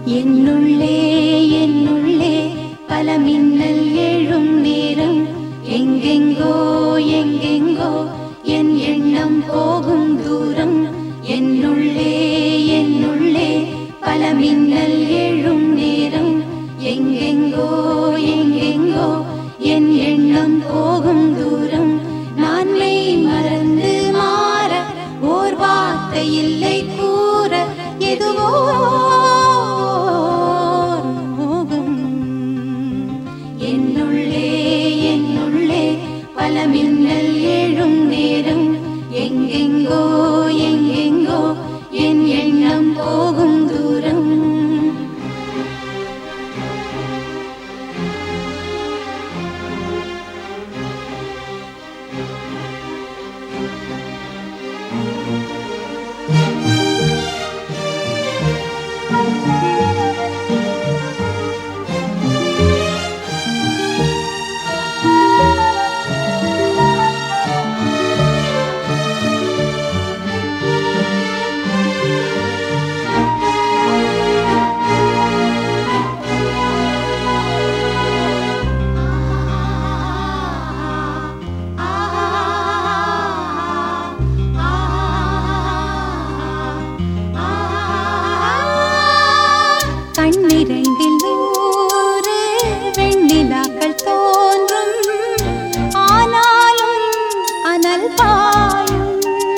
என்னுள்ளே என்னுள்ளே பல மின்னல் எழும் நேரம் எங்கெங்கோ எங்கெங்கோ என் எண்ணம் போகும் தூரம் என்னுள்ளே என்னுள்ளே பல மின்னல் எழும் நேரம் எங்கெங்கோ எங்கெங்கோ என் எண்ணம் போகும் தூரம் நான் மெய் மறந்து மாற ஓர் வார்த்தை இல்லை கூற எதுவோ ஓர் மோகம் என்னுள்ளே என்னுள்ளே பல மின்னல் எழும் நேரம் எங்கெங்கோ எங்கெங்கோ என் எண்ணம் போகும் தூரம் கண்ணிரண்டில் நூறு வெண்ணிலாக்கள் தோன்றும் ஆனாலும் அனல் பாயும்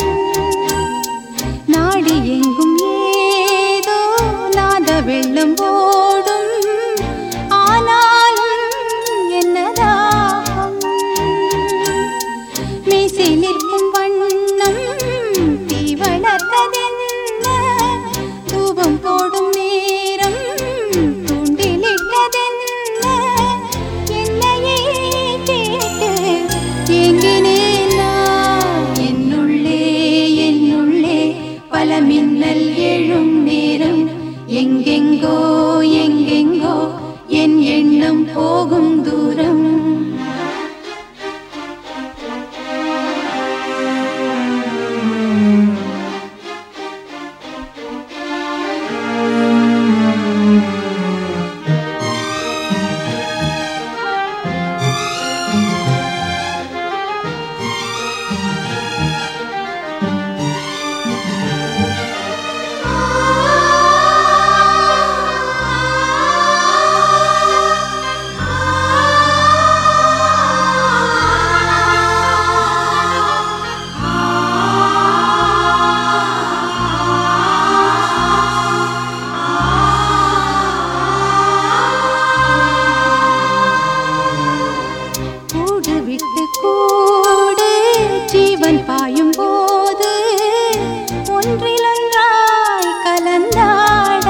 நாடி எங்கும் ஏதோ நாத வெள்ளம் ஓடும் ஆனாலும் என்னதாகும் மீசை நிற்கும் வண்ணம் தீ வளர்த்ததென்ன தூபம் போடும் நேரம் தூண்டிலிட்டதென்ன என்னையே கேட்டு ஏங்கினேன் நான். என்னுள்ளே என்னுள்ளே பல மின்னல் எழும் நேரம் எங்கெங்கோ எங்கெங்கோ என் எண்ணம் போகும் தூரம் கூடு விட்டு கூடு ஜீவன் பாயும் போது ஒன்றிலொன்றாய் கலந்தாட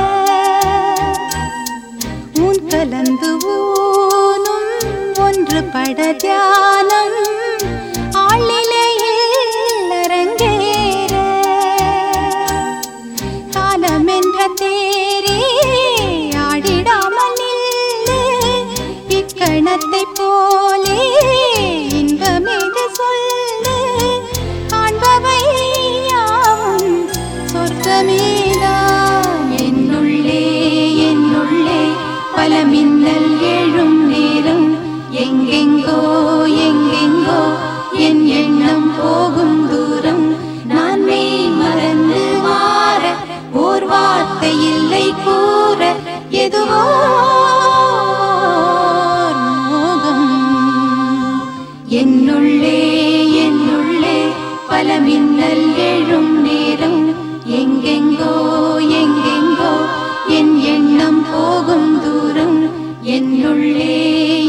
ஊன் கலந்து ஊனும் ஒன்று பட தியானம் ஆளிலையில் அரங்கேற காலம் என்ற தேரே ஆடிடாமல் நில்லு இக்கணத்தை போலே இன்பமேது சொல்லு காண்பவை யாவும் சொர்க்கமேதான் என்னுள்ளே என்னுள்ளே பல மின்னல் எழும் நேரம் எங்கெங்கோ எங்கெங்கோ என் எண்ணம் போகும் தூரம் நான் மெய் மறந்து மாற ஓர் வார்த்தை இல்லை கூற எதுவோ ஓர் மோகம் என்னுள்ளே என்னுள்ளே பல மின்னல் எழும் நேரம் எங்கெங்கோ எங்கெங்கோ என் எண்ணம் போகும் தூரம் என்னுள்ளே